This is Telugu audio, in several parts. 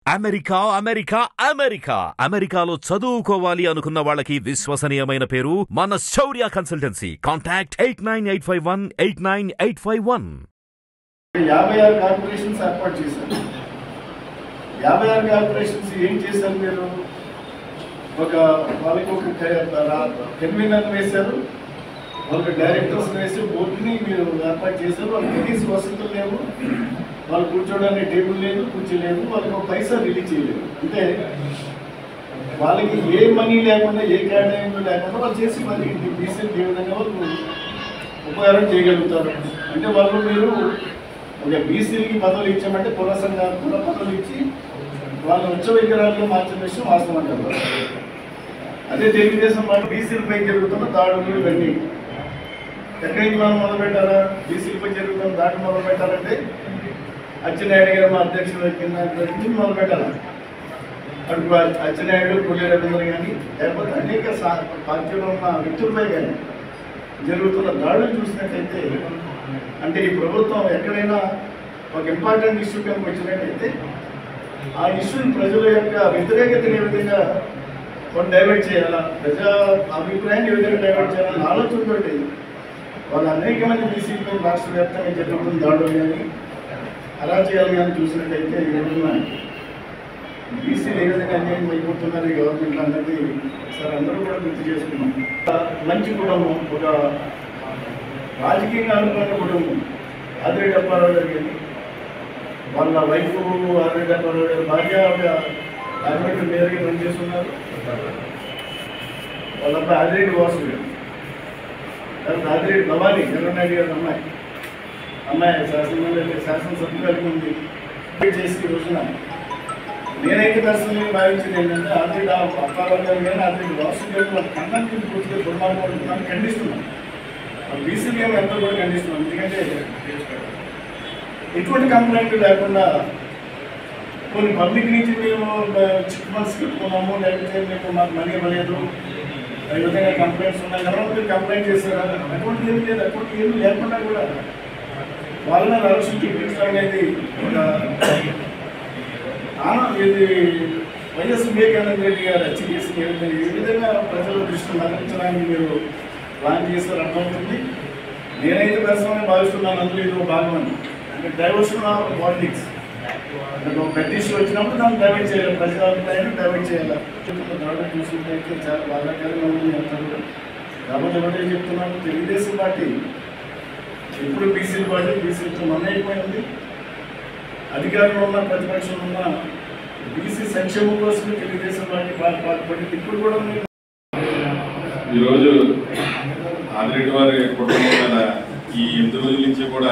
అమెరికా అమెరికా అమెరికా అమెరికాలో చదువుకోవాలి అనుకున్న వాళ్ళకి విశ్వసనీయమైన పేరు మన Shourya consultancy contact eight nine eight five one eight nine eight five one యాభై ఆరు కార్పొరేషన్స్ ఏర్పాటు చేశారు యాభై ఆరు కార్పొరేషన్స్ ఏం చేశారు మీరు ఒక వాళ్ళకి ఒక కన్వీనర్ వేశారు వాళ్ళకి డైరెక్టర్స్ వేసి బోర్డుని మీరు ఏర్పాటు చేశారు వాళ్ళకి కనీస వసతులు లేవు వాళ్ళు కూర్చోడానికి టేబుల్ లేదు కుర్చీ లేదు వాళ్ళకి ఒక పైసా రిలీజ్ చేయలేదు అంటే వాళ్ళకి ఏ మనీ లేకుండా ఏ కేటాయింపు లేకుండా వాళ్ళు చేసి మరి బీసీకి ఏ విధంగా వాళ్ళు ఉపకారం చేయగలుగుతారు అంటే వాళ్ళు మీరు ఒక బీసీలకి పదవులు ఇచ్చామంటే కుల సంఘాలు కుల పదవులు ఇచ్చి వాళ్ళు ఉచ్చ విగ్రహాలుగా మార్చిన విషయం వాస్తవం అంటారు అదే తెలుగుదేశం పార్టీ బీసీలపై జరుగుతున్న దాడులు ఇవన్నీ ఎక్కడికి మనం మొదలు పెట్టారా బీసీలపై జరుగుతున్న దాడులు మొదలు పెట్టాలంటే అచ్చెన్నాయుడు గారు మా అధ్యక్షుడు కింద నుంచి మొదలు పెట్టాలి అటు అచ్చెన్నాయుడు కొల్లి రవీంద్ర కానీ లేకపోతే అనేక సా- పార్టీలో ఉన్న వ్యక్తులపై కానీ జరుగుతున్న దాడులు చూసినట్టయితే అంటే ఈ ప్రభుత్వం ఎక్కడైనా ఒక ఇంపార్టెంట్ ఇష్యూ కనుక వచ్చినట్టయితే ఆ ఇష్యూని ప్రజల యొక్క వ్యతిరేకతని ఏ విధంగా వాళ్ళు డైవర్ట్ చేయాలా ప్రజా అభిప్రాయాన్ని ఏ విధంగా డైవర్ట్ చేయాలని ఆలోచనతోటి వాళ్ళు అనేక మంది బీసీపై రాష్ట్ర వ్యాప్తంగా జరుగుతున్న దాడులు కానీ అరాచకాలు కానీ చూసినట్టయితే ఈ రోజున బీసీలు ఏ విధంగా అన్యాయం అయిపోతున్నారు ఈ గవర్నమెంట్ అన్నది ఒకసారి అందరూ కూడా గుర్తు చేసుకున్నాం ఒక మంచి కుటుంబం ఒక రాజకీయంగా అనుకున్న కుటుంబం ఆదిరెడ్డి అప్పారావు గారు కానీ వాళ్ళ వైఫ్ ఆదిరెడ్డి అప్పారావు గారి భార్య రాజమండ్రి మేయర్గా పనిచేస్తున్నారు వాళ్ళ అబ్బాయి ఆదిరెడ్డి వాసు గారు తర్వాత ఆదిరెడ్డి భవానీ చంద్రనాయుడు గారి అమ్మాయి అమ్మాయి శాసనమండలి శాసనసభ్యురాలికి ఉంది చేసి ఈ రోజున నేనైతే పర్సనల్గా భావించింది ఏంటంటే ఆల్రెడీ ఆ అప్పారావు గారు కానీ ఆల్రెడీ వాసు గారు వాళ్ళ కన్నానికి పూర్తిగా దుర్మార్గం ఖండిస్తున్నాను బీసీలు ఏమో ఎంతో కూడా ఖండిస్తున్నాం ఎందుకంటే ఎటువంటి కంప్లైంట్ లేకుండా కొన్ని పబ్లిక్ నుంచి మేము చిక్ ఫండ్స్ పెట్టుకున్నాము లేకపోతే మీకు మాకు మనీ ఇవ్వలేదు ఈ విధంగా కంప్లైంట్స్ ఉన్నాయి కదా మీరు కంప్లైంట్ చేశారా అటువంటి ఏమి లేదు అటువంటి ఏమి లేకుండా కూడా వాళ్ళని అరెస్ట్ చూపించడం అనేది ఒక ఆన- ఇది వైఎస్ వివేకానంద రెడ్డి గారు హత్య చేసి ఏ విధంగా- ఏ విధంగా ప్రజల దృష్టిని మరణించడానికి మీరు ప్లాన్ చేశారు అర్థమవుతుంది నేనైతే పర్సనల్గా భావిస్తున్నాను అందులో ఇది ఒక భాగం అని అంటే డైవర్షన్ ఆఫ్ పాలిటిక్స్ అంటే ఒక పెద్ద ఇష్యూ వచ్చినప్పుడు దాన్ని డైవర్ట్ చేయాలి ప్రజల అభిప్రాయాన్ని డైవర్ట్ చేయాలి దాడులు చూసుకుంటే చాలా బాధాకరంగా ఉంది అంటారు కాబట్టి ఒకటే చెప్తున్నాను తెలుగుదేశం పార్టీ ఎప్పుడు బీసీల పార్టీ బీసీలతో మన్నైపోయింది అధికారంలో ఉన్న ప్రతిపక్షంలో ఉన్న బీసీ సంక్షేమం కోసం తెలుగుదేశం పార్టీ పార్టీ పాల్పడింది ఇప్పుడు కూడా మీరు ఈరోజు ఆదిరెడ్డి వారి కుటుంబం మీద ఈ ఎనిమిది రోజుల నుంచి కూడా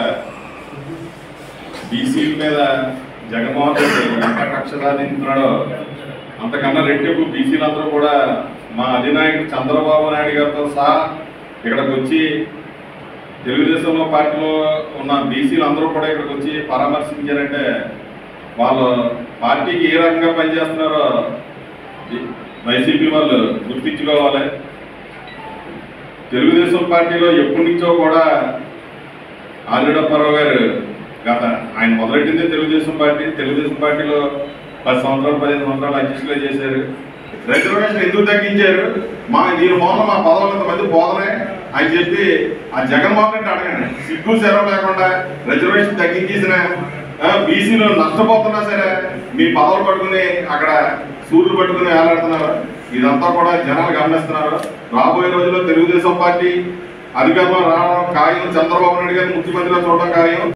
బీసీల మీద జగన్మోహన్ రెడ్డి ఎంత కక్ష సాధించున్నాడో అంతకన్నా రెట్టింపు బీసీలందరూ కూడా మా అధినాయకుడు చంద్రబాబు నాయుడు గారితో సహా ఇక్కడికి వచ్చి తెలుగుదేశంలో పార్టీలో ఉన్న బీసీలు అందరూ కూడా ఇక్కడికి వచ్చి పరామర్శించారంటే వాళ్ళు పార్టీకి ఏ రకంగా పనిచేస్తున్నారో వైసీపీ వాళ్ళు గుర్తించుకోవాలి తెలుగుదేశం పార్టీలో ఎప్పటి నుంచో కూడా ఆదిరెడ్డప్పారావు గారు గత ఆయన మొదలెట్టిందే తెలుగుదేశం పార్టీ తెలుగుదేశం పార్టీలో పది సంవత్సరాలు పదిహేను సంవత్సరాలు అధ్యక్షులుగా చేశారు రిజర్వేషన్ ఎందుకు తగ్గించారు మా దీని మూలన మా పదవులంత మంది పోదనే అని చెప్పి ఆ జగన్మోహన్ రెడ్డి అడగండి సిగ్గు సెలవు లేకుండా రిజర్వేషన్ తగ్గించేసిన బీసీలో నష్టపోతున్నా సరే మీ పదవులు పట్టుకుని అక్కడ సూర్యులు పట్టుకుని వేలాడుతున్నారు ఇదంతా కూడా జనాలు గమనిస్తున్నారు రాబోయే రోజుల్లో తెలుగుదేశం పార్టీ అధికారంలో రావడం ఖాయం చంద్రబాబు నాయుడు గారిని ముఖ్యమంత్రిగా చూడడం ఖాయం